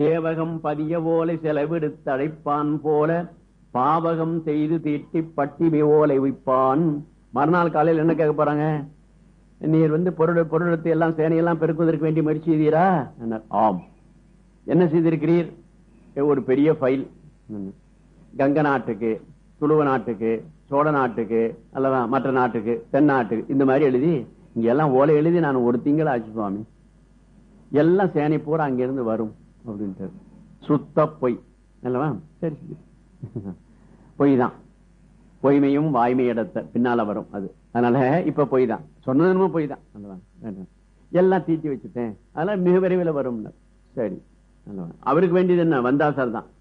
சேவகம் பதிய ஓலை செலவிடுத்து அழைப்பான் போல பாவகம் செய்து தீட்டி பட்டி ஓலை வைப்பான் மறுநாள் காலையில் என்ன கேட்க போறாங்க நீர் வந்து பொருள் பொருளத்தை எல்லாம் சேனையெல்லாம் பெருக்குவதற்கு வேண்டி முயற்சி செய்தீரா என்றார். ஆம் என்ன செய்திருக்கிறீர் ஒரு பெரிய ஃபைல் கங்க நாட்டுக்கு துளுவ நாட்டுக்கு சோழ நாட்டுக்கு அல்லவா மற்ற நாட்டுக்கு தென்னாட்டுக்கு இந்த மாதிரி எழுதி இங்க எல்லாம் ஓலை எழுதி நான் ஒரு திங்கள் ஆச்சு சுவாமி எல்லாம் சேனை பூரா அங்கிருந்து வரும் அப்படின்ட்டு சுத்த பொய் அல்லவா சரி சரி. பொய் தான் பொய்மையும் வாய்மை இடத்த பின்னால வரும் அது அதனால இப்ப பொய் தான் சொன்னதுமே பொய் தான் அல்லவா வேண்டாம். எல்லாம் தீட்டி வச்சுட்டேன் அதெல்லாம் மிக விரைவில் வரும் சரி அல்லவா அவருக்கு வேண்டியது என்ன வந்தா சார் தான்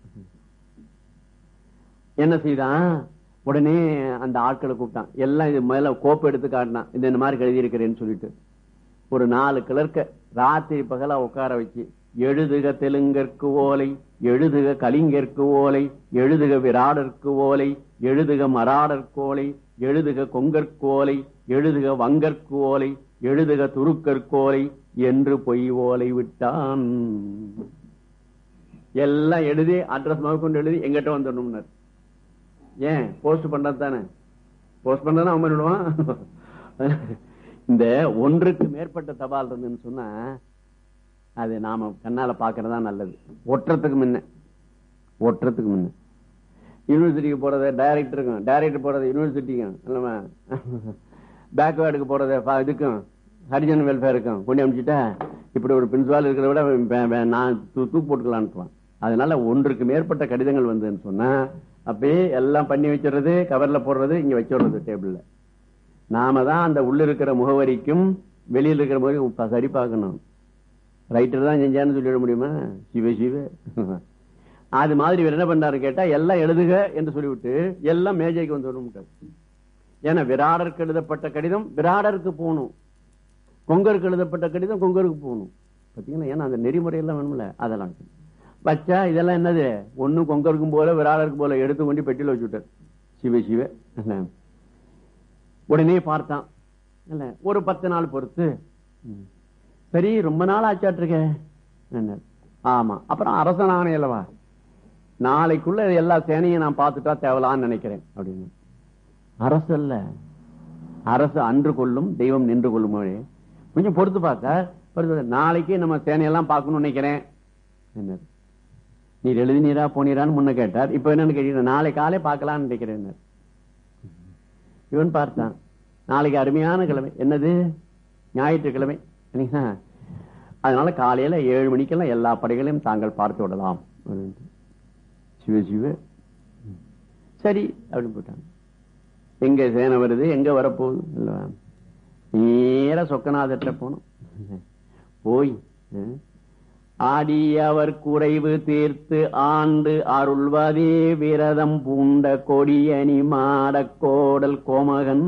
என்ன செய்தான் உடனே அந்த ஆட்களை கூப்பிட்டான் எல்லாம் இது முதல்ல கோப்பு எடுத்து காட்டினான் இந்த இந்த மாதிரி எழுதி இருக்கிறேன்னு சொல்லிட்டு ஒரு நாலு கிளர்க்க ராத்திரி பகலா உட்கார வச்சு எழுதுக தெலுங்கற்கு ஓலை எழுதுக கலிங்கற்கு ஓலை எழுதுக விராடற்கு ஓலை எழுதுக மராடற்கு ஓலை எழுதுக கொங்கற்கு ஓலை எழுதுக வங்கற்கு ஓலை எழுதுக துருக்கற்கு ஓலை என்று பொய் ஓலை விட்டான் எல்லாம் எழுதி அட்ரஸ் கொண்டு எழுதி எங்கிட்ட வந்துடணும்னார் ஏன் போஸ்ட் பண்றது தானே போஸ்ட் பண்றதுனா அவன் பண்ணிடுவான் இந்த ஒன்றுக்கு மேற்பட்ட தபால் இருந்துன்னு சொன்னா அது நாம கண்ணால பாக்குறதா நல்லது ஒட்டுறதுக்கு முன்ன ஒட்டுறதுக்கு முன்ன யூனிவர்சிட்டிக்கு போறது டைரக்டருக்கும் டைரக்டர் போறது யூனிவர்சிட்டிக்கும் இல்லமா பேக்வேர்டுக்கு போறது ப- இதுக்கும் ஹரிஜன் வெல்ஃபேருக்கும் கொண்டு அனுப்பிச்சுட்டா இப்படி ஒரு பிரின்சிபால் இருக்கிறத விட வே- வே- நான் தூ- தூக்கு போட்டுக்கலான்ட்டுவான் அதனால ஒன்றுக்கு மேற்பட்ட கடிதங்கள் வந்ததுன்னு சொன்னா அப்படியே எல்லாம் பண்ணி வச்சிடுறது கவர்ல போடுறது இங்க வச்சிடுறது டேபிள்ல நாம தான் அந்த உள்ள இருக்கிற முகவரிக்கும் வெளியில இருக்கிற முகவரி ப- சரி பார்க்கணும் ரைட்டர் தான் செஞ்சான்னு சொல்லிட முடியுமா சிவ சிவ அது மாதிரி இவர் என்ன பண்ணாரு கேட்டா எல்லாம் எழுதுக என்று சொல்லிவிட்டு எல்லாம் மேஜைக்கு வந்து விட ஏன்னா விராடருக்கு எழுதப்பட்ட கடிதம் விராடருக்கு போகணும் கொங்கருக்கு எழுதப்பட்ட கடிதம் கொங்கருக்கு போகணும் பாத்தீங்களா ஏன்னா அந்த நெறிமுறையெல்லாம் வேணும்ல அதெல்லாம் வச்சா இதெல்லாம் என்னது ஒண்ணு கொங்கருக்கும் போல விராடருக்கு போல எடுத்து கொண்டு பெட்டியில வச்சு விட்டார் சிவ சிவ என்ன? உடனே பார்த்தான் இல்ல ஒரு பத்து நாள் பொறுத்து ம். சரி ரொம்ப நாள் ஆச்சாட்டிருக்க என்ன ஆமா அப்புறம் அரசன் ஆணை அல்லவா நாளைக்குள்ள எல்லா சேனையும் நான் பார்த்துட்டா தேவலான்னு நினைக்கிறேன் அப்படின்னு அரசு அல்ல அரசு அன்று கொள்ளும் தெய்வம் நின்று கொள்ளும் மொழி. கொஞ்சம் பொறுத்து பார்த்தா பொறுத்து நாளைக்கு நம்ம சேனையெல்லாம் பார்க்கணும்னு நினைக்கிறேன் என்ன நீர் எழுதினீரா போனீரான்னு முன்ன கேட்டார் இப்ப என்னன்னு கேட்டீங்க நாளை காலை பார்க்கலாம்னு நினைக்கிறேன் இவன் பார்த்தான் நாளைக்கு அருமையான கிழமை என்னது ஞாயிற்றுக்கிழமை இல்லைங்களா? அதனால காலையில ஏழு மணிக்கெல்லாம் எல்லா படைகளையும் தாங்கள் பார்த்து விடலாம் அப்படின்ட்டு. சிவ சிவ சரி அப்படின்னு போட்டாங்க எங்க சேனை வருது எங்க வரப்போகுது இல்லவா நேர சொக்கநாதற்ற போனோம் போய் அஹ், ஆடி அவர் குறைவு தீர்த்து ஆண்டு அருள்வதே விரதம் பூண்ட கொடியணி மாடக் கோடல் கோமகன்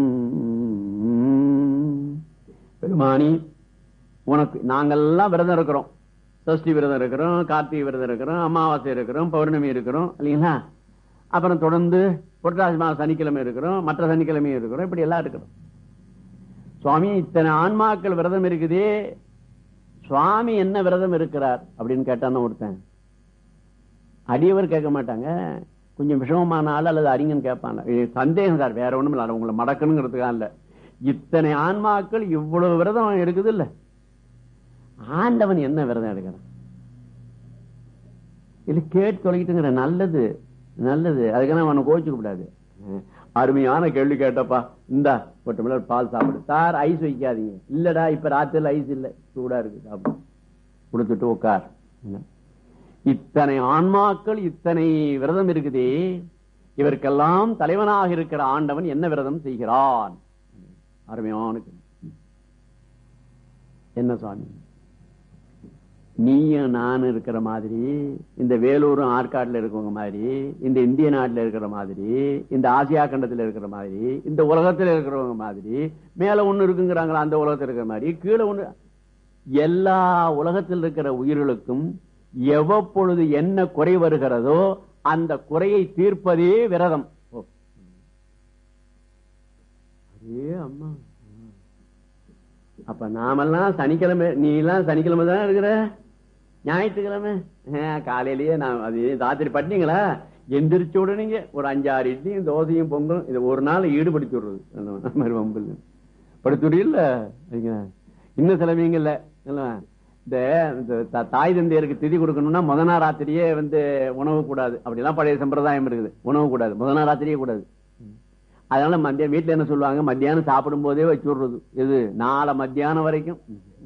பெருமானி உனக்கு நாங்கெல்லாம் விரதம் இருக்கிறோம் சஷ்டி விரதம் இருக்கிறோம் கார்த்திகை விரதம் இருக்கிறோம் அமாவாசை இருக்கிறோம் பௌர்ணமி இருக்கிறோம் இல்லைங்களா அப்புறம் தொடர்ந்து புரட்டாசி மாத சனிக்கிழமை இருக்கிறோம் மற்ற சனிக்கிழமையும் இருக்கிறோம் இப்படி எல்லாம் இருக்கிறோம் சுவாமி இத்தனை ஆன்மாக்கள் விரதம் இருக்குதே சுவாமி என்ன விரதம் இருக்கிறார் அப்படின்னு கேட்டான்னு ஒருத்தன் அடியவர் கேட்க மாட்டாங்க கொஞ்சம் விஷமமான ஆள் அல்லது அறிஞன் கேட்பாங்க இது சந்தேகம் சார் வேற ஒண்ணும் இல்ல உங்களை மடக்கணுங்கிறதுக்காக இல்ல இத்தனை ஆன்மாக்கள் இவ்வளவு விரதம் இருக்குது இல்ல ஆண்டவன் என்ன விரதம் எடுக்கிறான் இல்ல கேட்டு தொலைக்கிட்டுங்கிற நல்லது நல்லது அதுக்கான அவனை கோச்சுக்க கூடாது அஹ், அருமையான கேள்வி கேட்டப்பா இந்தா ஒரு டம்ளர் பால் சாப்பிடு சார் ஐஸ் வைக்காதீங்க இல்லடா இப்ப ராத்திரில ஐஸ் இல்ல சூடா இருக்கு சாப்பிடு கொடுத்துட்டு உட்கார் என்ன? இத்தனை ஆன்மாக்கள் இத்தனை விரதம் இருக்குதே இவருக்கெல்லாம் தலைவனாக இருக்கிற ஆண்டவன் என்ன விரதம் செய்கிறான் அருமையான கேள்வி. என்ன சுவாமி நீயும் நானும் இருக்கிற மாதிரி இந்த வேலூரும் ஆற்காட்டுல இருக்கவங்க மாதிரி இந்த இந்திய நாட்டுல இருக்கிற மாதிரி இந்த ஆசியா கண்டத்துல இருக்கிற மாதிரி இந்த உலகத்துல இருக்கிறவங்க மாதிரி மேல ஒண்ணு இருக்குங்கிறாங்களா அந்த உலகத்துல இருக்கிற மாதிரி கீழே ஒண்ணு எல்லா உலகத்தில் இருக்கிற உயிர்களுக்கும் எவ்வப்பொழுது என்ன குறை வருகிறதோ அந்த குறையை தீர்ப்பதே விரதம் ஓ. அரே அம்மா அப்ப நாமெல்லாம் சனிக்கிழமை நீ எல்லாம் சனிக்கிழமை தான் இருக்கிற ஞாயிற்றுக்கிழமை ஆஹ், காலையிலேயே நான் அது ராத்திரி பண்ணீங்களா எந்திரிச்ச உடனேங்க ஒரு அஞ்சாறு இட்லியும் தோசையும் பொங்கலும் இது ஒரு நாள் ஈடுபடுத்தி விடுறது அந்த மாதிரி வம்பு படுத்துறீ இல்ல இன்னும் சிலவீங்க இல்ல இல்லவா? இந்த இந்த த- தாய் தந்தையருக்கு திதி கொடுக்கணும்னா முத நாள் ராத்திரியே வந்து உணவு கூடாது அப்படிலாம் பழைய சம்பிரதாயம் இருக்குது உணவு கூடாது முத நாள் ராத்திரியே கூடாது அதனால மத்தியம் வீட்டுல என்ன சொல்லுவாங்க மத்தியானம் சாப்பிடும் போதே வச்சு விடுறது இது நாளை மத்தியானம் வரைக்கும்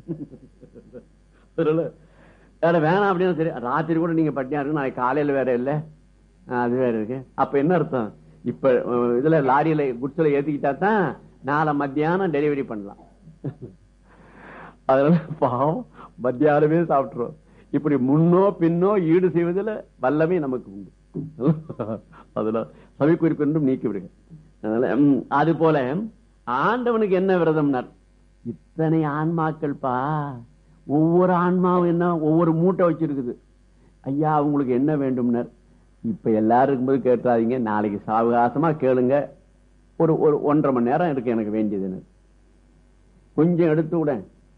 தெரியல. வேற வேணாம் அப்படின்னு சரி ராத்திரி கூட நீங்க பட்டியா இருக்கு நாளைக்கு காலையில வேற இல்ல ஆஹ் அது வேற இருக்கு அப்ப என்ன அர்த்தம் இப்ப அஹ், இதுல லாரியில குட்ஸ்ல ஏத்திக்கிட்டா தான் நாளை மத்தியானம் டெலிவரி பண்ணலாம் அதனால பாவம் மத்தியானமே சாப்பிட்டுரும் இப்படி முன்னோ பின்னோ ஈடு செய்வதில் வல்லமை நமக்கு உண்டு அதுல சவி குறிப்பு என்றும் நீக்கி விடுங்க அதனால ம், அது போல ஆண்டவனுக்கு என்ன விரதம்னார் இத்தனை ஆன்மாக்கள் பா ஒவ்வொரு ஆன்மாவும் என்ன ஒவ்வொரு மூட்டை வச்சிருக்குது ஐயா அவங்களுக்கு என்ன வேண்டும்னர் இப்ப எல்லாரும் இருக்கும்போது கேட்டுறாதீங்க நாளைக்கு சாவகாசமா கேளுங்க ஒரு ஒரு ஒன்றரை மணி நேரம் இருக்கு எனக்கு வேண்டியதுன்னு கொஞ்சம் எடுத்து விட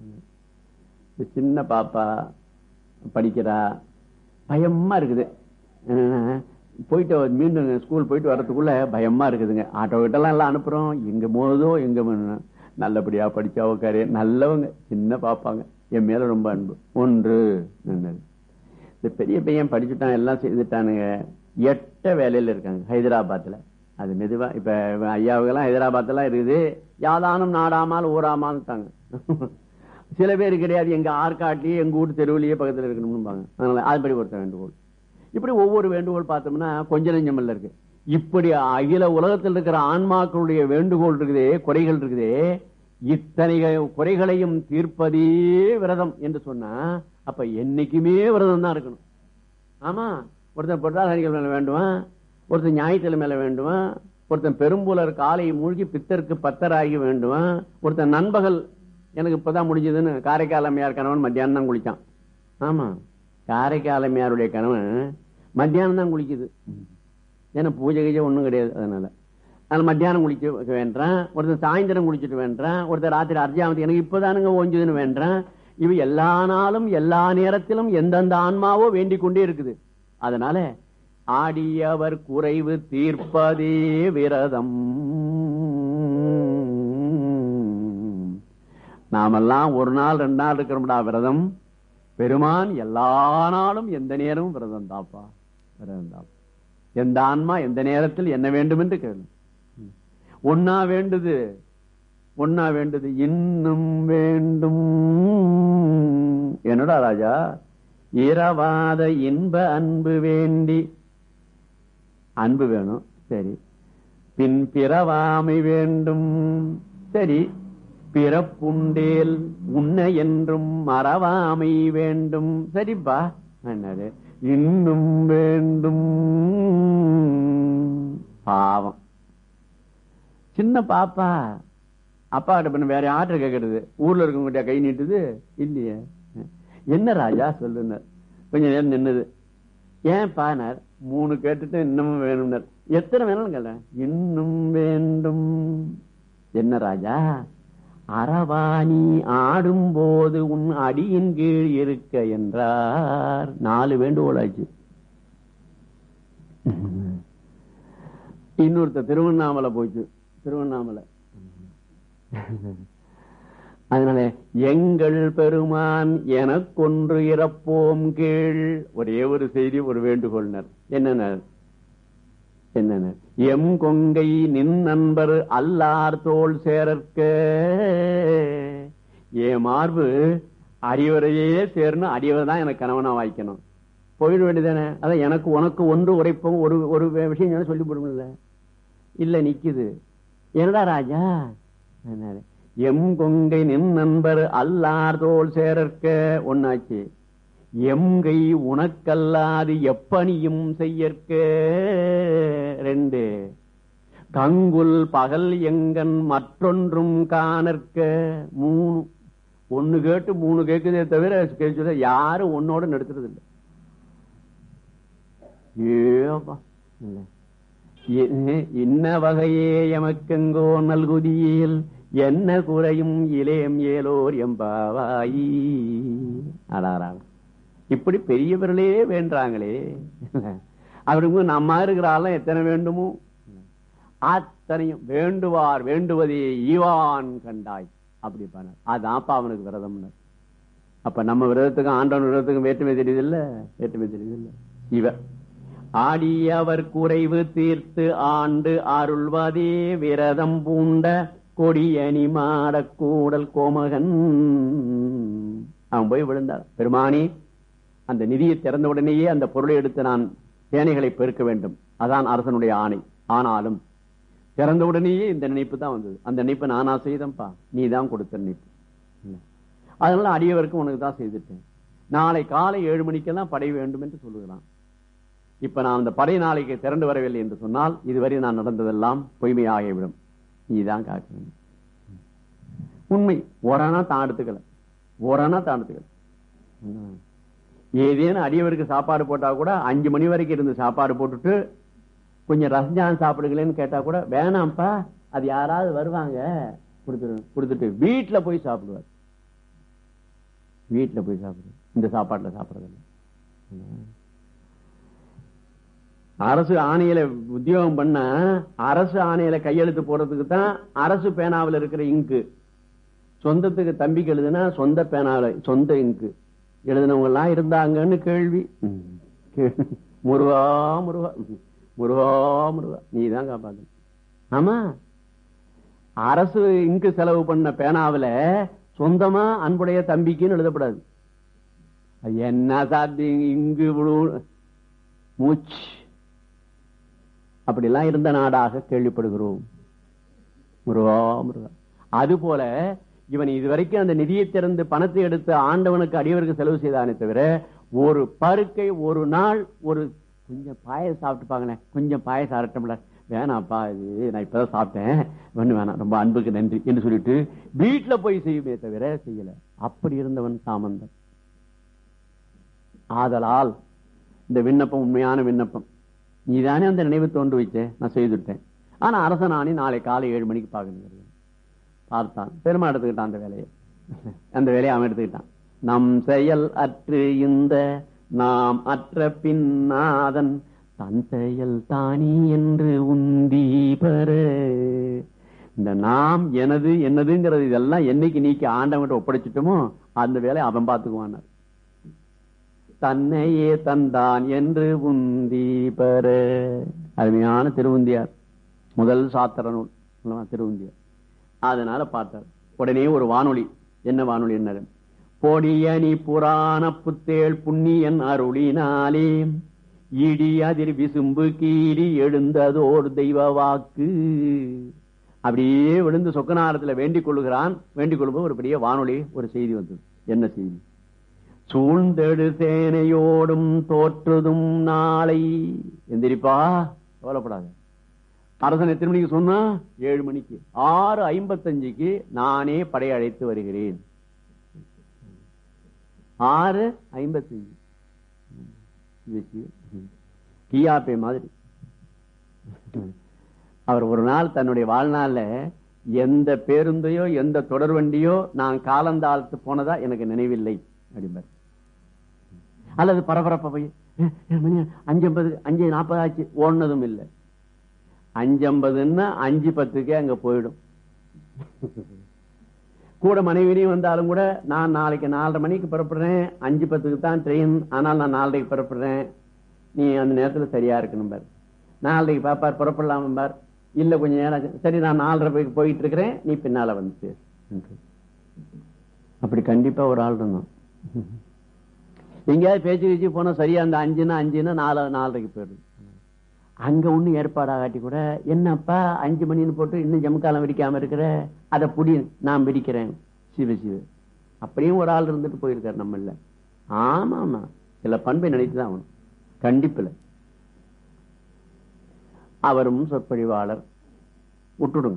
இந்த சின்ன பாப்பா படிக்கிறா பயமா இருக்குது என்னன்னா, போயிட்டு வ- மீண்டும் ஸ்கூல் போயிட்டு வர்றதுக்குள்ள பயமா இருக்குதுங்க ஆட்டோ கிட்டலாம் எல்லாம் அனுப்புறோம் எங்க போதோ எங்க போனோம். நல்லபடியா படிச்சா உட்காரு நல்லவங்க சின்ன பாப்பாங்க என் மேல ரொம்ப அன்பு ஒன்று நல்லது இந்த பெரிய பையன் படிச்சுட்டான் எல்லாம் செய்துட்டானுங்க எட்ட வேலையில இருக்காங்க ஹைதராபாத்ல அது மெதுவா இப்ப ஐயாவுக்கெல்லாம் ஹைதராபாத்லாம் இருக்குது யாதானும் நாடாமல் ஊராமான்ட்டாங்க சில பேர் கிடையாது எங்க ஆற்காட்டி எங்க வீட்டு தெருவிலேயே பக்கத்துல இருக்கணும்பாங்க அதனால அதுபடி ஒருத்த வேண்டுகோள் இப்படி ஒவ்வொரு வேண்டுகோள் பார்த்தோம்னா கொஞ்ச நெஞ்சமல்ல இருக்கு இப்படி அகில உலகத்தில் இருக்கிற ஆன்மாக்களுடைய வேண்டுகோள் இருக்குதே குறைகள் இருக்குதே இத்தனை குறைகளையும் தீர்ப்பதே விரதம் என்று சொன்னா அப்ப என்னைக்குமே விரதம் தான் இருக்கணும் ஆமா ஒருத்தன் பொட்டாதாரிகள் மேல வேண்டுவான் ஒருத்தன் ஞாயிற்றுக்கிழமை மேல வேண்டுவான் ஒருத்தன் பெரும்புலர் காலை மூழ்கி பித்தருக்கு பத்தராகி வேண்டுவான் ஒருத்தன் நண்பகல் எனக்கு இப்பதான் முடிஞ்சதுன்னு காரைக்கால் அம்மையார் கணவன் மத்தியானம் தான் குளிச்சான் ஆமா காரைக்கால் அம்மையாருடைய கணவன் மத்தியானம் தான் குளிக்குது ஏன்னா பூஜை கீஜை ஒண்ணும் கிடையாது அதனால அதனால மத்தியானம் குளிக்க வேண்டான் ஒருத்தன் சாயந்தரம் குளிச்சுட்டு வேண்டான் ஒருத்தர் ராத்திரி அர்ஜாமத்தி எனக்கு இப்பதானுங்க ஓஞ்சுதுன்னு வேண்டான் இவ எல்லா நாளும் எல்லா நேரத்திலும் எந்தெந்த ஆன்மாவோ வேண்டிக் கொண்டே இருக்குது அதனால ஆடியவர் குறைவு தீர்ப்பதே விரதம் நாமெல்லாம் ஒரு நாள் ரெண்டு நாள் இருக்கிறோம்டா விரதம் பெருமான் எல்லா நாளும் எந்த நேரமும் விரதம் தாப்பா விரதம் தாப்பா எந்த ஆன்மா எந்த நேரத்தில் என்ன வேண்டும் என்று கேளு ஒன்னா வேண்டுது ஒன்னா வேண்டுது இன்னும் வேண்டும் என்னடா ராஜா இரவாத இன்ப அன்பு வேண்டி அன்பு வேணும் சரி பின் பிறவாமை வேண்டும் சரி பிறப்புண்டேல் உன்ன என்றும் மறவாமை வேண்டும் சரிப்பா என்னது இன்னும் வேண்டும் பாவம் சின்ன பாப்பா அப்பா கிட்ட பண்ண வேற யார்கிட்ட கேட்கறது ஊர்ல இருக்கவங்கிட்ட கை நீட்டுது இல்லையே என்ன ராஜா சொல்லுங்க கொஞ்ச நேரம் நின்னுது ஏன் பானார் மூணு கேட்டுட்டு இன்னமும் வேணும்னார் எத்தனை வேணும் கேட்டேன் இன்னும் வேண்டும் என்ன ராஜா அரவாணி ஆடும் போது உன் அடியின் கீழ் இருக்க என்றார் நாலு வேண்டுகோளாச்சு இன்னொருத்த திருவண்ணாமலை போச்சு திருவண்ணாமலை அதனால எங்கள் பெருமான் எனக்கொன்று இறப்போம் கீழ் ஒரே ஒரு செய்தி ஒரு வேண்டுகோள்னர் என்னென்ன என்னென்ன எம் கொங்கை நின் நண்பர் அல்லார் தோல் சேரற்க ஏ மார்பு அடிவரையே சேர்னு அடிவரை தான் எனக்கு கணவனா வாய்க்கணும் போயிட வேண்டியதானே அதான் எனக்கு உனக்கு ஒன்று உரைப்போம் ஒரு ஒரு விஷயம் சொன்னா சொல்லி போடுமில்ல இல்ல நிக்குது என்னடா ராஜா என்னது, எம் கொங்கை நின் நண்பர் அல்லார் தோல் சேரற்க ஒன்னாச்சு எம்கை உனக்கல்லாது எப்பணியும் செய்யற்க ரெண்டு கங்குல் பகல் எங்கன் மற்றொன்றும் காணற்க மூணு ஒண்ணு கேட்டு மூணு கேக்குதே தவிர கேட்குத யாரும் ஒன்னோட நடத்துறது இல்லை ஏப்பா இல்ல. இ- இன்ன வகையே எமக்கெங்கோ நல்குதியில் என்ன குறையும் இலேம் ஏலோர் எம்பாவாயி அடாரா இப்படி பெரியவர்களே வேண்டாங்களே அவருக்கு நம்ம இருக்கிற ஆளும் எத்தனை வேண்டுமோ அத்தனையும் வேண்டுவார் வேண்டுவதே ஈவான் கண்டாய் அப்படி பண்ண அதான்ப்பா அவனுக்கு விரதம்னு அப்ப நம்ம விரதத்துக்கும் ஆண்டவன் விரதத்துக்கும் வேற்றுமை தெரியுது இல்ல வேற்றுமை தெரியுது இல்ல இவர் ஆடியவர் குறைவு தீர்த்து ஆண்டு அருள்வதே விரதம் பூண்ட கொடியணி மாடக்கூடல் கோமகன் அவன் போய் விழுந்தார் பெருமானி அந்த நிதியை திறந்த உடனேயே அந்த பொருளை எடுத்து நான் சேனைகளை பெருக்க வேண்டும் அதான் அரசனுடைய ஆணை ஆனாலும் திறந்த உடனேயே இந்த நினைப்பு தான் வந்தது அந்த நினைப்பு நானா செய்தேன்ப்பா நீ தான் கொடுத்த நினைப்பு அதனால அடியவருக்கும் உனக்கு தான் செய்துட்டேன் நாளை காலை ஏழு மணிக்கெல்லாம் படை வேண்டும் என்று சொல்லுகிறான் இப்ப நான் அந்த படை நாளைக்கு திரண்டு வரவில்லை என்று சொன்னால் இதுவரை நான் நடந்ததெல்லாம் பொய்மையாகிவிடும் நீதான் காக்க வேண்டும் உண்மை ஓரானா தான் எடுத்துக்கல ஓரானா தான் எடுத்துக்கல ஏதேனும் அடியவருக்கு சாப்பாடு போட்டா கூட அஞ்சு மணி வரைக்கும் இருந்து சாப்பாடு போட்டுட்டு கொஞ்சம் ரசஞ்சான் சாப்பிடுங்களேன்னு கேட்டா கூட வேணாம்ப்பா அது யாராவது வருவாங்க கொடுத்துரு கொடுத்துட்டு வீட்டுல போய் சாப்பிடுவார் வீட்டுல போய் சாப்பிடுவார் இந்த சாப்பாட்டுல சாப்பிடுறது அரசு ஆணையில உத்தியோகம் பண்ண அரசு ஆணையில கையெழுத்து போடுறதுக்கு தான் அரசு பேனாவில் இருக்கிற இங்கு சொந்தத்துக்கு தம்பிக்கு எழுதுனா சொந்த பேனாவில் சொந்த இங்கு எழுதினவங்க எல்லாம் இருந்தாங்கன்னு கேள்வி முருகா முருகா முருகா முருகா நீ தான் காப்பாத்து ஆமா அரசு இங்கு செலவு பண்ண பேனாவில சொந்தமா அன்புடைய தம்பிக்குன்னு எழுதப்படாது என்ன சாத்தியம் இங்கு மூச்சு அப்படிலாம் இருந்த நாடாக கேள்விப்படுகிறோம் முருகா முருகா அது போல இவன் இதுவரைக்கும் அந்த நிதியை திறந்து பணத்தை எடுத்து ஆண்டவனுக்கு அடியவருக்கு செலவு செய்தானே தவிர ஒரு பருக்கை ஒரு நாள் ஒரு கொஞ்சம் பாயசம் சாப்பிட்டுப்பாங்களேன் கொஞ்சம் பாயசம் அரட்டம்ல வேணாப்பா இது நான் இப்பதான் சாப்பிட்டேன் ஒண்ணு வேணாம் ரொம்ப அன்புக்கு நன்றி என்று சொல்லிட்டு வீட்டுல போய் செய்யுமே தவிர செய்யல அப்படி இருந்தவன் சாமந்தன் ஆதலால் இந்த விண்ணப்பம் உண்மையான விண்ணப்பம் நீதானே அந்த நினைவு தோன்று வச்ச நான் செய்துட்டேன் ஆனா அரசனானி நாளை காலை ஏழு மணிக்கு பார்க்கணும் பார்த்தான் பெருமா எடுத்துக்கிட்டான் அந்த வேலையை அந்த வேலையை அவன் எடுத்துக்கிட்டான் நம் செயல் அற்று இந்த நாம் அற்ற பின்னாதன் தன் செயல் தானி என்று உந்தி பெற இந்த நாம் எனது என்னதுங்கிறது இதெல்லாம் என்னைக்கு நீக்கி ஆண்டவங்கிட்ட ஒப்படைச்சிட்டோமோ அந்த வேலையை அவன் பார்த்துக்குவான் தன்னையே தந்தான் என்று உந்தி பெற அருமையான திருவுந்தியார் முதல் சாத்திர நூல் திருவுந்தியார் அதனால பார்த்தார் உடனே ஒரு வானொலி என்ன வானொலி என்ன பொடியணி புராண புத்தேள் புண்ணியன் அருளினாலே இடி அதிர் விசும்பு கீறி எழுந்ததோர் தெய்வ வாக்கு அப்படியே விழுந்து சொக்கநாரத்துல வேண்டிக் கொள்ளுகிறான் வேண்டிக் கொள்ளும்போது ஒரு பெரிய வானொலி ஒரு செய்தி வந்தது என்ன செய்தி சூழ்ந்தெடு சேனையோடும் தோற்றுதும் நாளை எந்திரிப்பா கவலைப்படாத அரசன் எத்தனை மணிக்கு சொன்னா ஏழு மணிக்கு ஆறு ஐம்பத்தஞ்சுக்கு நானே படையழைத்து வருகிறேன் ஆறு ஐம்பத்தஞ்சு கியாப்பே மாதிரி அவர் ஒரு நாள் தன்னுடைய வாழ்நாள்ல எந்த பேருந்தையோ எந்த தொடர் வண்டியோ நான் காலந்தாழ்த்து போனதா எனக்கு நினைவில்லை அப்படிம்பார் அல்லது பரபரப்பா போய் மணி அஞ்சு ஐம்பது அஞ்சு நாற்பது ஆச்சு ஓடுனதும் இல்லை அஞ்சு ஐம்பதுன்னா அஞ்சு பத்துக்கே அங்க போயிடும் கூட மனைவியும் வந்தாலும் கூட நான் நாளைக்கு நாலரை மணிக்கு புறப்படுறேன் அஞ்சு பத்துக்கு தான் ட்ரெயின் ஆனால் நான் நாலரைக்கு புறப்படுறேன் நீ அந்த நேரத்துல சரியா இருக்கணும் பார் நாலரைக்கு பாப்பார் புறப்படலாம் பார் இல்ல கொஞ்ச நேரம் சரி நான் நாலரை போயிட்டு இருக்கிறேன் நீ பின்னால வந்து அப்படி கண்டிப்பா ஒரு ஆள் இருந்தோம் எங்கேயாவது பேச்சு வச்சு போனா சரியா அந்த அஞ்சுன்னா அஞ்சுன்னா நாலு நாலரைக்கு போயிடும் அங்க ஒண்ணு ஏற்பாடாகாட்டி கூட என்னப்பா அஞ்சு மணின்னு போட்டு இன்னும் ஜம்காலம் வெடிக்காம இருக்கிற அதை புடி நான் வெடிக்கிறேன் சிவ சிவ அப்படியும் ஒரு ஆள் இருந்துட்டு போயிருக்காரு நம்ம இல்ல ஆமா ஆமா சில பண்பை நினைத்துதான் ஆகணும் கண்டிப்புல அவரும் சொற்பொழிவாளர் விட்டுடுங்க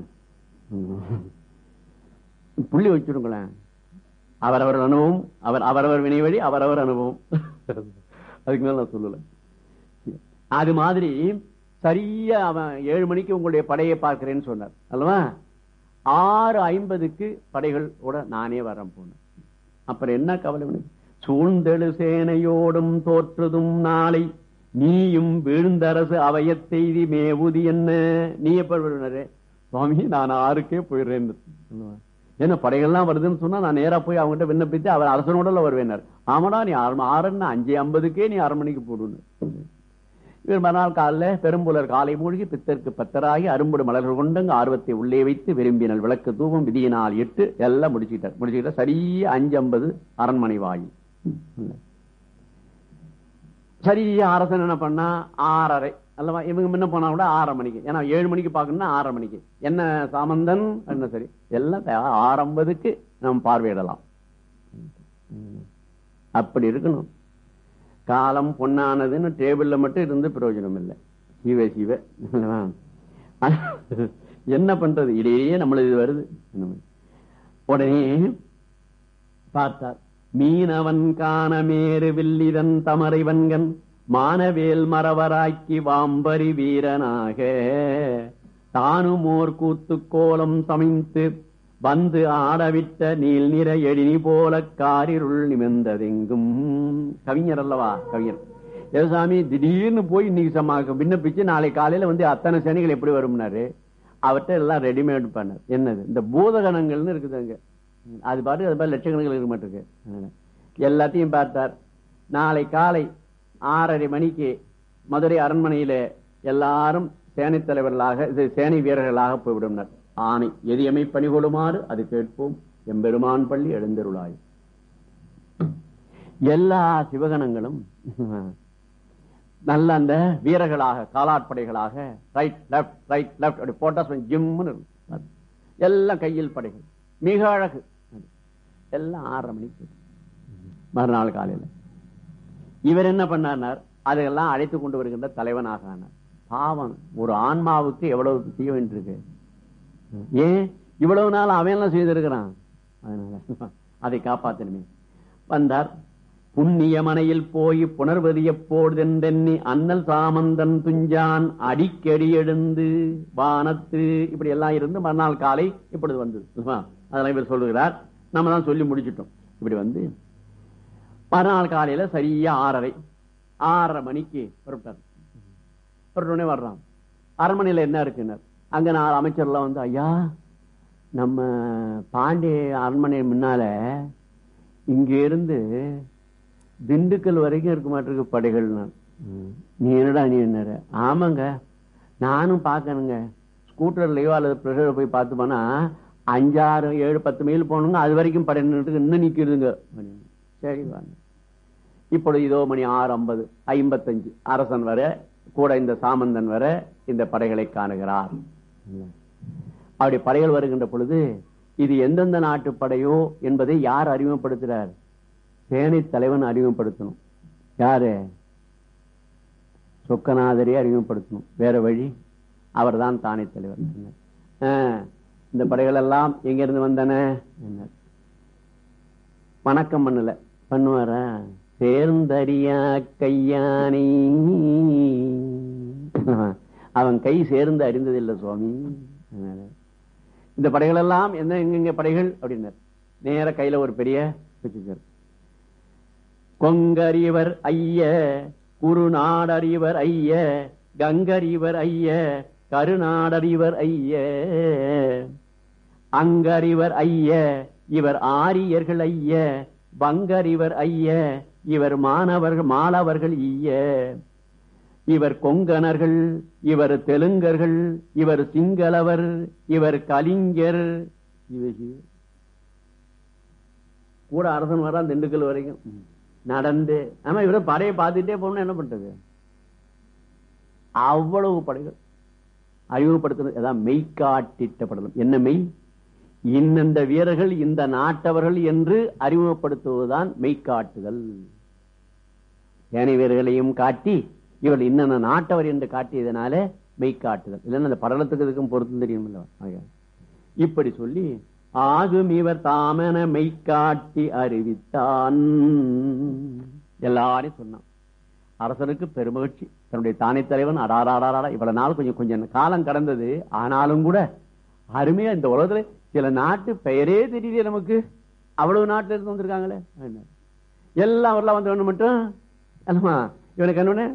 புள்ளி வச்சுடுங்களேன் அவரவர் அனுபவம் அவர் அவரவர் வினை வழி அவரவர் அனுபவம் அதுக்கு மேல நான் சொல்லல அது மாதிரி சரியா அவன் ஏழு மணிக்கு உங்களுடைய படையை பார்க்கிறேன்னு சொன்னார் அல்லவா ஆறு ஐம்பதுக்கு படைகளோட நானே வரேன் போனேன் அப்புறம் என்ன கவலை உனக்கு சூழ்ந்தெழு சேனையோடும் தோற்றுதும் நாளை நீயும் வீழ்ந்தரசு அவயத்தெய்தி மேவுதி என்ன நீ எப்ப விழுனரே சுவாமி நான் ஆறுக்கே போயிடுறேன் ஏன்னா படைகள்லாம் வருதுன்னு சொன்னா நான் நேரா போய் அவங்ககிட்ட விண்ணப்பித்து அவர் அரசனோட வருவேனார் ஆமாடா நீ ஆறு ஆறுன்னு அஞ்சு ஐம்பதுக்கே நீ அரை மணிக்கு போடுன்னு இவர் மறுநாள் காலைல பெரும்புலர் காலை மூழ்கி பித்தருக்கு பத்தராகி அரும்புடு மலர்கள் கொண்டுங்க ஆர்வத்தை உள்ளே வைத்து விரும்பினல் விளக்கு தூபம் விதியினால் எட்டு எல்லாம் முடிச்சுக்கிட்டார் முடிச்சுக்கிட்டார் சரியா அஞ்சு ஐம்பது அரண்மனை வாயில் சரியா அரசன் என்ன பண்ணா ஆறரை அல்லவா இவங்க முன்ன போனா கூட ஆறரை மணிக்கு ஏன்னா ஏழு மணிக்கு பார்க்கணும்னா ஆறரை மணிக்கு என்ன சாமந்தன் என்ன சரி எல்லாம் ஆறு ஐம்பதுக்கு நம்ம பார்வையிடலாம் அப்படி இருக்கணும் காலம் பொன்னானதுன்னு டேபிள்ல மட்டும் இருந்து பிரயோஜனம் இல்லை சிவ சிவ என்ன பண்றது இடையே நம்மளுக்கு இது வருது உடனே பார்த்தார் மீனவன் காணமேறு வில்லிதன் தமரைவன்கன் மானவேல் மரவராக்கி வாம்பரி வீரனாக தானுமோர் கூத்து கோலம் சமைத்து வந்து ஆடவிட்ட நீல் நிற எழினி போல காரிருள் நிமிர்ந்ததெங்கும் கவிஞர் அல்லவா கவிஞர் ஏசாமி திடீர்னு போய் இன்னைக்கு சமா விண்ணப்பிச்சு நாளை காலையில வந்து அத்தனை சேனைகள் எப்படி வரும்னாரு அவர்கிட்ட எல்லாம் ரெடிமேட் பண்ணார் என்னது இந்த பூதகணங்கள்னு இருக்குது அங்க அது பாட்டு அது மாதிரி லட்சக்கணக்கில் இருக்க மாட்டிருக்கு எல்லாத்தையும் பார்த்தார் நாளை காலை ஆறரை மணிக்கு மதுரை அரண்மனையில எல்லாரும் சேனை தலைவர்களாக சேனை வீரர்களாக போய்விடும்னர் ஆணை எதியமை பணிகொள்ளுமாறு அது கேட்போம் எம்பெருமான் பள்ளி எழுந்தருளாய் எல்லா சிவகணங்களும் நல்ல அந்த வீரர்களாக காலாட்படைகளாக ரைட் லெப்ட் ரைட் லெப்ட் அப்படி போட்டா ஜிம்னு எல்லாம் கையில் படைகள் மிக அழகு எல்லாம் ஆறரை மணிக்கு மறுநாள் காலையில் இவர் என்ன பண்ணார் அதையெல்லாம் அழைத்து கொண்டு வருகின்ற தலைவனாக ஆனார் பாவம் ஒரு ஆன்மாவுக்கு எவ்வளவு செய்ய வேண்டியிருக்கு ஏன் இவ்வளவு நாள் அவன் எல்லாம் செய்திருக்கிறான் அதனால அதை காப்பாத்தணுமே வந்தார் புண்ணிய மனையில் போய் புனர்வது எப்போதென்றெண்ணி அண்ணல் சாமந்தன் துஞ்சான் அடிக்கடி எழுந்து வானத்து இப்படி எல்லாம் இருந்து மறுநாள் காலை இப்பொழுது வந்தது அதெல்லாம் இவர் சொல்லுகிறார் நம்ம தான் சொல்லி முடிச்சிட்டோம் இப்படி வந்து மறுநாள் காலையில சரியா ஆறரை ஆறரை மணிக்கு புறப்பட்டார் புறப்பட்டோடனே வர்றான் அரண்மனையில என்ன இருக்குன்னு அங்க நாலு அமைச்சர்லாம் வந்து ஐயா நம்ம பாண்டிய அரண்மனை முன்னால இங்க இருந்து திண்டுக்கல் வரைக்கும் இருக்க மாட்டிருக்கு படைகள் நீ என்னடா நீ என்ன ஆமாங்க நானும் பாக்கணுங்க ஸ்கூட்டர்லயோ அல்லது பிரஷர் போய் பார்த்து போனா அஞ்சாறு ஏழு பத்து மைல் போகணுங்க அது வரைக்கும் படை இன்னும் நிக்கிறதுங்க சரி வாங்க இப்பொழுது இதோ மணி ஆறு ஐம்பது ஐம்பத்தஞ்சு அரசன் வர கூட இந்த சாமந்தன் வர இந்த படைகளை காணுகிறார் அப்படி படைகள் வருகின்ற பொழுது இது எந்தெந்த நாட்டு படையோ என்பதை யார் அறிமுகப்படுத்துறார் சேனை தலைவன் அறிமுகப்படுத்தணும் யாரு சொக்கநாதரே அறிமுகப்படுத்தணும் வேற வழி அவர் தான் தானே தலைவர் இந்த படைகள் எல்லாம் எங்க இருந்து வந்தன வணக்கம் பண்ணல பண்ணுவார சேர்ந்தறியா கையானி அவன் கை சேர்ந்து அறிந்ததில்லை சுவாமி இந்த படைகள் எல்லாம் என்ன எங்க படைகள் அப்படின்னார் நேர கையில ஒரு பெரிய வச்சுக்கார் கொங்கறிவர் ஐய குறுநாடறிவர் ஐய கங்கறிவர் ஐய கருநாடறிவர் ஐய அங்கறிவர் ஐய இவர் ஆரியர்கள் ஐய பங்கறிவர் ஐய இவர் மாணவர்கள் மாணவர்கள் ஈய இவர் கொங்கணர்கள் இவர் தெலுங்கர்கள் இவர் சிங்களவர் இவர் கலிங்கர் கூட அரசன் வரான் திண்டுக்கல் வரைக்கும் நடந்து ஆமா இவர படையை பார்த்துட்டே போகணும் என்ன பண்றது அவ்வளவு படைகள் அறிமுகப்படுத்துறது அதான் மெய்காட்டிட்டப்படலாம் என்ன மெய் இன்னெந்த வீரர்கள் இந்த நாட்டவர்கள் என்று அறிமுகப்படுத்துவதுதான் மெய்காட்டுதல் சேனை வீரர்களையும் காட்டி இவர்கள் இன்னென்ன நாட்டவர் என்று காட்டியதனால மெய்காட்டுதல் இல்லைன்னா அந்த படலத்துக்கு இதுக்கும் பொருத்தம் தெரியும் இப்படி சொல்லி ஆகும் இவர் தாமன மெய்காட்டி அறிவித்தான் எல்லாரையும் சொன்னான் அரசனுக்கு பெருமகிழ்ச்சி தன்னுடைய தானே தலைவன் அடாராடாரா இவ்வளவு நாள் கொஞ்சம் கொஞ்சம் காலம் கடந்தது ஆனாலும் கூட அருமையா இந்த உலகத்துல சில நாட்டு பெயரே தெரியல நமக்கு அவ்வளவு நாட்டுல இருந்து வந்திருக்காங்களே எல்லாம் வரலாம் வந்து மட்டும் அல்லமா இவனுக்கு என்ன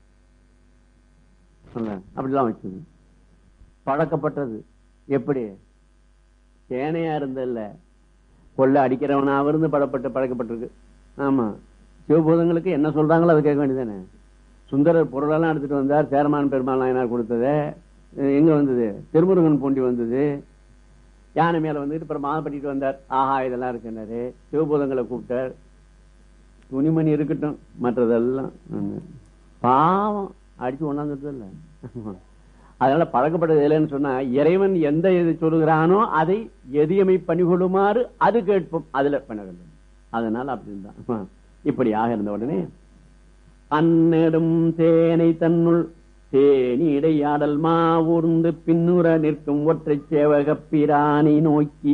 அப்படிலாம் வச்சது பழக்கப்பட்டது எப்படி சேனையா இருந்தல்ல கொள்ள அடிக்கிறவனாக இருந்து படப்பட்டு பழக்கப்பட்டிருக்கு ஆமா சிவபூதங்களுக்கு என்ன சொல்றாங்களோ அதை கேட்க வேண்டியதானே சுந்தரர் பொருளெல்லாம் எடுத்துட்டு வந்தார் சேரமான் பெருமாள் நாயனார் கொடுத்தது எங்க வந்தது திருமுருகன் பூண்டி வந்தது யானை மேல வந்துட்டு அப்புறம் மாதப்பட்டிட்டு வந்தார் ஆஹா இதெல்லாம் இருக்குன்னாரு சிவபூதங்களை கூப்பிட்டார் துணிமணி இருக்கட்டும் மற்றதெல்லாம் பாவம் அடிச்சு ஒண்ணாந்துட்டு இல்ல அதனால பழக்கப்பட்டது இல்லைன்னு சொன்னா இறைவன் எந்த இது சொல்லுகிறானோ அதை எதியமை பணிகொள்ளுமாறு அது கேட்போம் அதுல பண்ண வேண்டும் அதனால அப்படின்தான் இப்படியாக இருந்த உடனே அந்நெடும் தேனை தன்னுள் தேனீடை ஆடல் மா ஊர்ந்து பின்னுற நிற்கும் ஒற்றை சேவக பிராணி நோக்கி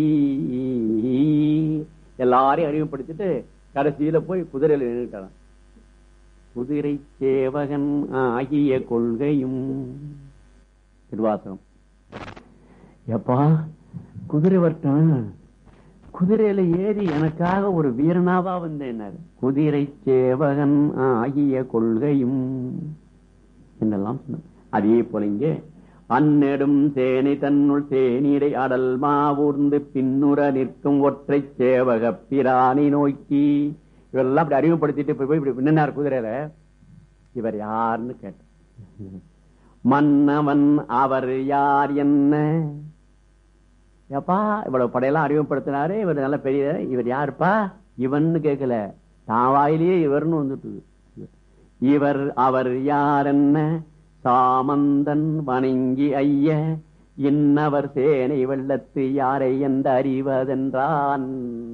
எல்லாரையும் அறிமுகப்படுத்திட்டு கடைசியில போய் குதிரையில நின்றுட்டான் குதிரை சேவகன் ஆகிய கொள்கையும் திருவாசகம் எப்பா குதிரை வரட்டும் குதிரையில ஏறி எனக்காக ஒரு வீரனாவா வந்தேன் குதிரை சேவகன் ஆகிய கொள்கையும் என்னெல்லாம் அதே போல இங்கே அந்நெடும் சேனை தன்னுள் தேனீரை அடல் மாவூர்ந்து பின்னுற நிற்கும் ஒற்றை சேவக பிராணி நோக்கி இவரெல்லாம் அப்படி அறிமுகப்படுத்திட்டு போய் இப்படி நின்னார் குதிரையில இவர் யாருன்னு கேட்ட மன்னவன் அவர் யார் என்ன ஏப்பா இவ்வளவு படையெல்லாம் அறிமுகப்படுத்தினாரு இவர் நல்ல பெரிய இவர் யாருப்பா இவன்னு கேட்கல தான் வாயிலேயே இவர்னு வந்துட்டு இவர் அவர் யார் என்ன சாமந்தன் வணங்கி ஐய இன்னவர் சேனை வெள்ளத்து யாரை என்று அறிவதென்றான்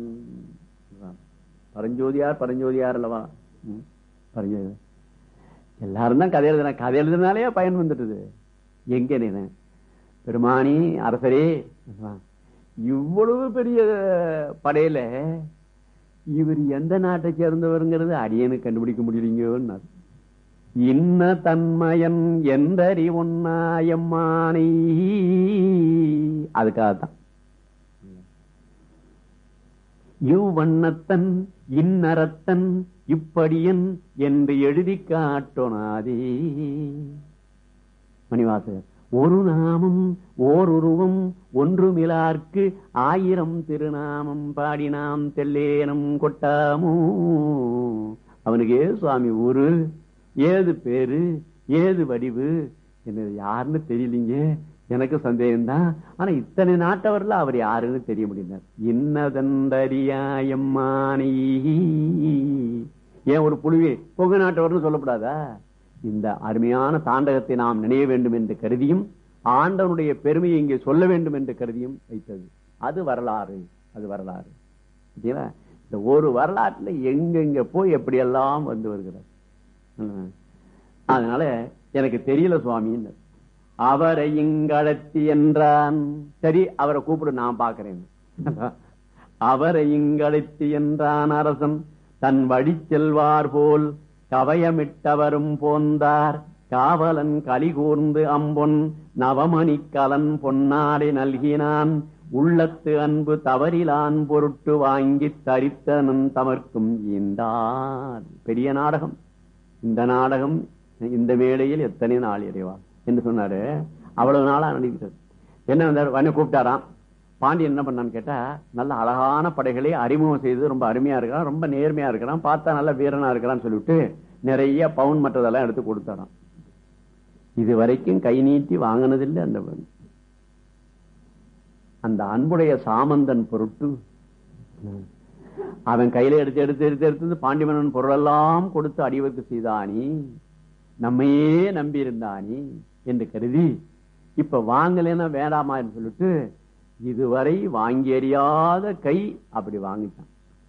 பரஞ்சோதியார் பரஞ்சோதியார் அல்லவா பரஞ்சோதி எல்லாரும் தான் கதை எழுதுன கதை எழுதுனாலே பயன் வந்துட்டுது எங்க நீ பெருமானி அரசரே இவ்வளவு பெரிய படையில இவர் எந்த நாட்டை சேர்ந்தவருங்கிறது அடியனுக்கு கண்டுபிடிக்க முடியலீங்க இன்ன தன்மயன் எந்தறி ஒன்னாயம்மானை அதுக்காகத்தான் இவ்வண்ணத்தன் இன்னரத்தன் இப்படியன் என்று எழுதி காட்டோனாதே மணிவாசகர் ஒரு நாமம் ஓர் உருவம் ஒன்றுமிலார்க்கு ஆயிரம் திருநாமம் பாடினாம் தெல்லேனம் கொட்டாமோ அவனுக்கு ஏது சுவாமி ஊரு ஏது பேரு ஏது வடிவு என்னது யாருன்னு தெரியலீங்க எனக்கு சந்தேகம்தான் ஆனா இத்தனை நாட்டவர்ல அவர் யாருன்னு தெரிய முடிந்தார் இன்னதந்தரியாயம்மானி ஏன் ஒரு புழுவி பொங்க நாட்டவர்னு சொல்லப்படாதா இந்த அருமையான தாண்டகத்தை நாம் நினைய வேண்டும் என்று கருதியும் ஆண்டவனுடைய பெருமையை இங்கே சொல்ல வேண்டும் என்று கருதியும் வைத்தது அது வரலாறு அது வரலாறு இந்த ஒரு வரலாற்றுல எங்கெங்க போய் எப்படியெல்லாம் வந்து வருகிறார் அதனால எனக்கு தெரியல சுவாமின்னு அவரை இங்கடத்தி என்றான் சரி அவரை கூப்பிடு நான் பாக்குறேன் அவரை இங்கடத்தி என்றான் அரசன் தன் வழி செல்வார் போல் கவயமிட்டவரும் போந்தார் காவலன் களி கூர்ந்து அம்பொன் நவமணி கலன் பொன்னாடை நல்கினான் உள்ளத்து அன்பு தவறிலான் பொருட்டு வாங்கி தரித்தனன் தமர்க்கும் ஈந்தார் பெரிய நாடகம் இந்த நாடகம் இந்த வேளையில் எத்தனை நாள் இறைவா என்று சொன்னாரு அவ்வளவு நாளா நடிக்கிறது என்ன வந்தார் வண்ண கூப்பிட்டாராம் பாண்டியன் என்ன பண்ணான்னு கேட்டா நல்ல அழகான படைகளை அறிமுகம் செய்து ரொம்ப அருமையா இருக்கிறான் ரொம்ப நேர்மையா இருக்கிறான் பார்த்தா நல்ல வீரனா இருக்கிறான்னு சொல்லிவிட்டு நிறைய பவுன் மற்றதெல்லாம் எடுத்து கொடுத்தாராம் இது வரைக்கும் கை நீட்டி வாங்கினதில்லை அந்த அந்த அன்புடைய சாமந்தன் பொருட்டு அவன் கையில எடுத்து எடுத்து எடுத்து எடுத்து பாண்டிமன்னன் பொருளெல்லாம் கொடுத்து அடிவருக்கு செய்தானி நம்மையே நம்பி இருந்தானி என்று கருதி இப்ப வாங்கலைன்னா வேண்டாமா சொல்லிட்டு இதுவரை வாங்கி அறியாத கை அப்படி வாங்கிட்டான்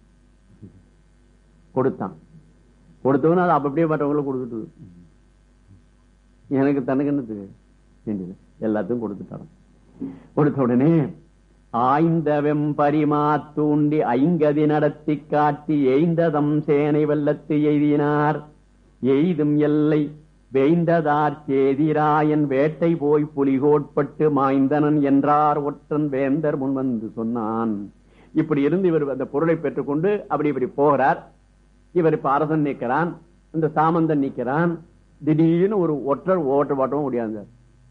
கொடுத்தான் கொடுத்தவன அது அப்படியே மற்றவங்களுக்கு கொடுத்துட்டு எனக்கு தனக்கு வேண்டியது எல்லாத்தையும் கொடுத்துட்டான் கொடுத்த உடனே ஆய்ந்த வெம்பரிமா தூண்டி ஐங்கதி நடத்தி காட்டி எய்ந்ததம் சேனை வெள்ளத்து எய்தினார் எய்தும் எல்லை வேய்ந்ததார் சேதிராயன் வேட்டை போய் புலிகோட்பட்டு மாய்ந்தனன் என்றார் ஒற்றன் வேந்தர் முன் வந்து சொன்னான் இப்படி இருந்து இவர் அந்த பொருளை பெற்றுக்கொண்டு அப்படி இப்படி போகிறார் இவர் இப்ப அரசன் நிக்கிறான் இந்த சாமந்தன் நிக்கிறான் திடீர்னு ஒரு ஒற்றர் ஓட்ட ஓட்டமும் முடியாது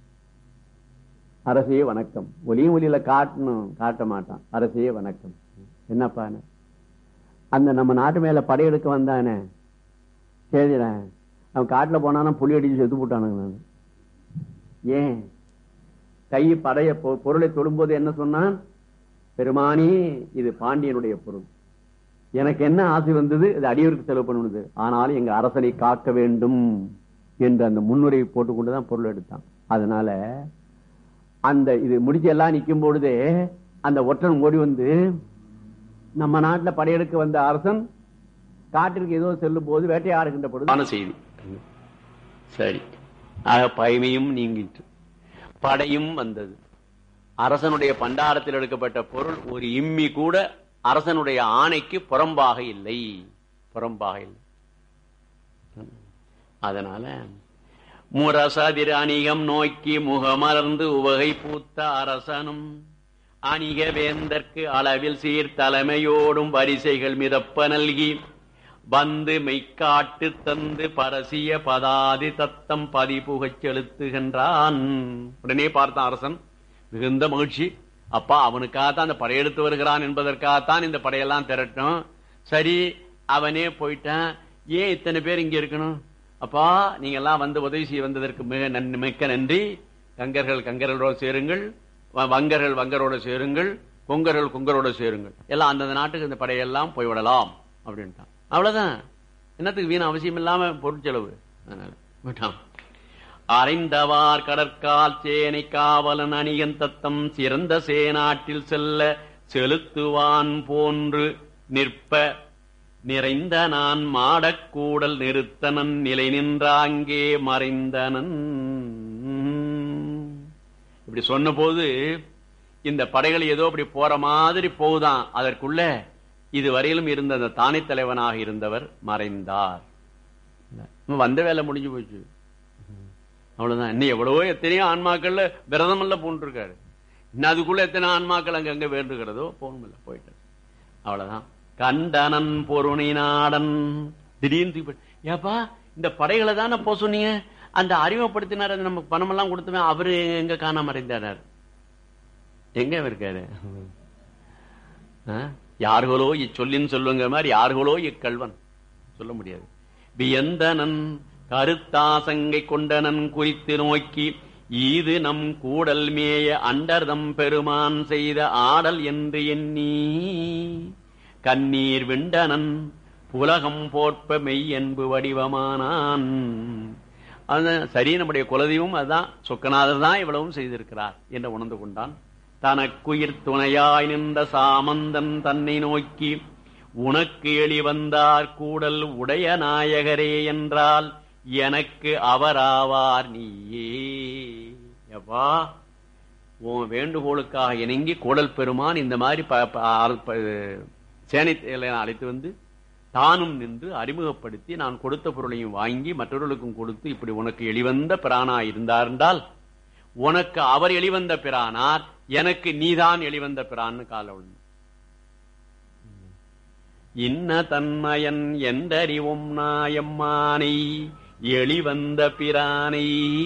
அரசே வணக்கம் ஒலியும் ஒலியில காட்டணும் காட்ட மாட்டான் அரசே வணக்கம் என்னப்பா அந்த நம்ம நாட்டு மேல படையெடுக்க வந்தானே சரிடா அவன் காட்டுல போனானா புலி அடிச்சு செத்து போட்டானுங்க நான் ஏன் கை படைய பொ- பொருளை தொடும்போது என்ன சொன்னான் பெருமானி இது பாண்டியனுடைய பொருள் எனக்கு என்ன ஆசை வந்தது இது அடியவருக்கு செலவு பண்ணுது ஆனாலும் எங்க அரசனை காக்க வேண்டும் என்று அந்த முன்னுரை போட்டுக்கொண்டுதான் பொருள் எடுத்தான் அதனால அந்த இது முடிச்சு எல்லாம் நிக்கும் பொழுதே அந்த ஒற்றன் ஓடி வந்து நம்ம நாட்டுல படையெடுக்க வந்த அரசன் காட்டிற்கு ஏதோ செல்லும் போது வேட்டையாடுகின்ற பொழுது செய்தி சரி ஆக பயமையும் நீங்கிட்டு படையும் வந்தது அரசனுடைய பண்டாரத்தில் எடுக்கப்பட்ட பொருள் ஒரு இம்மி கூட அரசனுடைய ஆணைக்கு புறம்பாக இல்லை புறம்பாக இல்லை அதனால முரசதிர் அணிகம் நோக்கி முகமலர்ந்து உவகை பூத்த அரசனும் அணிக வேந்தற்கு அளவில் சீர் தலைமையோடும் வரிசைகள் மிதப்ப நல்கி வந்து மெய்க்காட்டு தந்து பரசிய பதாதி தத்தம் பதிபுகச் செலுத்துகின்றான் உடனே பார்த்தான் அரசன் மிகுந்த மகிழ்ச்சி அப்பா அவனுக்காகத்தான் அந்த படையெடுத்து வருகிறான் என்பதற்காகத்தான் இந்த படையெல்லாம் திரட்டும் சரி அவனே போயிட்டான் ஏன் இத்தனை பேர் இங்க இருக்கணும் அப்பா நீங்க எல்லாம் வந்து உதவி செய்ய வந்ததற்கு மிக நன்- மிக்க நன்றி கங்கர்கள் கங்கர்களோடு சேருங்கள் வ- வங்கர்கள் வங்கரோட சேருங்கள் கொங்கர்கள் கொங்கரோட சேருங்கள் எல்லாம் அந்தந்த நாட்டுக்கு இந்த படையெல்லாம் போய்விடலாம் அப்படின்ட்டான் அவ்வளவுதான் என்னத்துக்கு வீண் அவசியம் இல்லாம பொருட்செலவு அதனால விட்டான் அரைந்தவார் கடற்கால் சேனை காவலன் அணியன் தத்தம் சிறந்த சேனாட்டில் செல்ல செலுத்துவான் போன்று நிற்ப நிறைந்த நான் மாடக்கூடல் நிறுத்தனன் நிலை நின்றாங்கே மறைந்தனன் இப்படி சொன்ன போது இந்த படைகள் ஏதோ அப்படி போற மாதிரி போகுதான் அதற்குள்ள இதுவரையிலும் இருந்த அந்த தானே தலைவனாக இருந்தவர் மறைந்தார் வந்த வேலை முடிஞ்சு போச்சு அவ்வளவுதான் இன்னும் எவ்வளவோ எத்தனையோ ஆன்மாக்கள்ல விரதம் எல்லாம் பூண்டிருக்காரு இன்னும் அதுக்குள்ள எத்தனை ஆன்மாக்கள் அங்கங்க வேண்டுகிறதோ போகணுமில்ல போயிட்டார் அவ்வளவுதான் கண்டனன் பொருணி நாடன் திடீர்னு தூக்கி போட்டு, ஏப்பா இந்த படைகளை தானே போக சொன்னீங்க அந்த அறிமுகப்படுத்தினார் அது நமக்கு பணம் எல்லாம் கொடுத்துமே அவரு எங்க காணாம மறைந்தார் எங்க இருக்காரு ஆ? யார்களோ இச்சொல்லின் சொல்லுங்க மாதிரி யார்களோ இக்கல்வன் சொல்ல முடியாது வியந்தனன் கருத்தாசங்கை கொண்டனன் குறித்து நோக்கி ஈது நம் கூடல் மேய அண்டர்தம் பெருமான் செய்த ஆடல் என்று எண்ணி கண்ணீர் விண்டனன் புலகம் போற்ப மெய் என்பு வடிவமானான் அதான் சரி நம்முடைய குலதெய்வம் அதுதான் சொக்கநாதர் தான் இவ்வளவும் செய்திருக்கிறார் என்று உணர்ந்து கொண்டான் தனக்குயிர் துணையாய் நின்ற சாமந்தன் தன்னை நோக்கி உனக்கு எளி வந்தார் கூடல் உடைய நாயகரே என்றால் எனக்கு அவராவார் நீயே எப்பா உன் வேண்டுகோளுக்காக இணங்கி கூடல் பெருமான் இந்த மாதிரி ப- ப- ஆ- ப- சேனை அழைத்து வந்து தானும் நின்று அறிமுகப்படுத்தி நான் கொடுத்த பொருளையும் வாங்கி மற்றவர்களுக்கும் கொடுத்து இப்படி உனக்கு எளிவந்த பிரானா இருந்தார் என்றால் உனக்கு அவர் எளிவந்த பிரானார் எனக்கு நீதான் எளிவந்த பிரான்னு கால விழுந்து இன்ன தன்மயன் எந்தறிவும் நாயம்மானை எளிவந்த பிரானை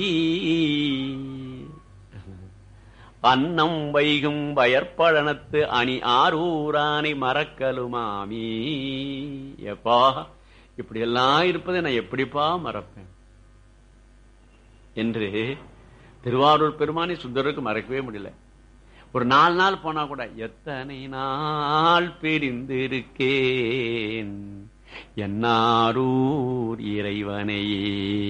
அன்னம் வைகும் வயற்பழனத்து அணி ஆரூரானை மறக்கலுமாமி எப்பா இப்படி எல்லாம் இருப்பதை நான் எப்படிப்பா மறப்பேன் என்று திருவாரூர் பெருமானை சுந்தருக்கு மறக்கவே முடியல ஒரு நாலு நாள் போனா கூட எத்தனை நாள் பிரிந்திருக்கேன் என்னாரூர் இறைவனையே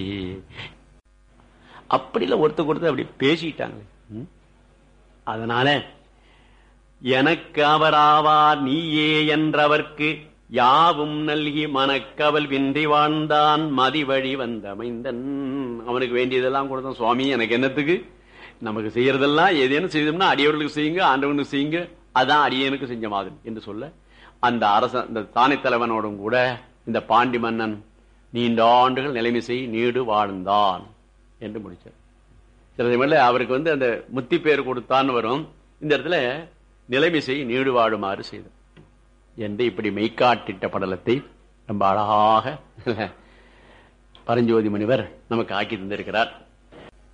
அப்படில ஒருத்தர் ஒருத்தர் அப்படி பேசிட்டாங்களே ம்? அதனால எனக்கு அவராவார் நீயே என்றவர்க்கு யாவும் நல்கி மனக்கவல் வின்றி வாழ்ந்தான் மதிவழி வந்தமைந்தன் அவனுக்கு வேண்டியதெல்லாம் கொடுத்தான் சுவாமி எனக்கு என்னத்துக்கு நமக்கு செய்யறதெல்லாம் ஏதேனும் செய்தோம்னா அடியவர்களுக்கு செய்யுங்க ஆண்டவனுக்கு செய்யுங்க அதான் அடியனுக்கு செஞ்ச மாதிரி என்று சொல்ல அந்த அரசன் இந்த தானை தலைவனோடும் கூட இந்த பாண்டி மன்னன் நீண்ட ஆண்டுகள் நிலைமை செய் நீடு வாழ்ந்தான் என்று முடிச்சார் சில சமயங்கள்ல அவருக்கு வந்து அந்த முத்தி பேர் கொடுத்தான்னு வரும் இந்த இடத்துல நிலைமை செய் நீடு வாழுமாறு செய்தார் என்று இப்படி மெய்க்காட்டிட்ட படலத்தை ரொம்ப அழகாக பரஞ்சோதி முனிவர் நமக்கு ஆக்கி தந்திருக்கிறார்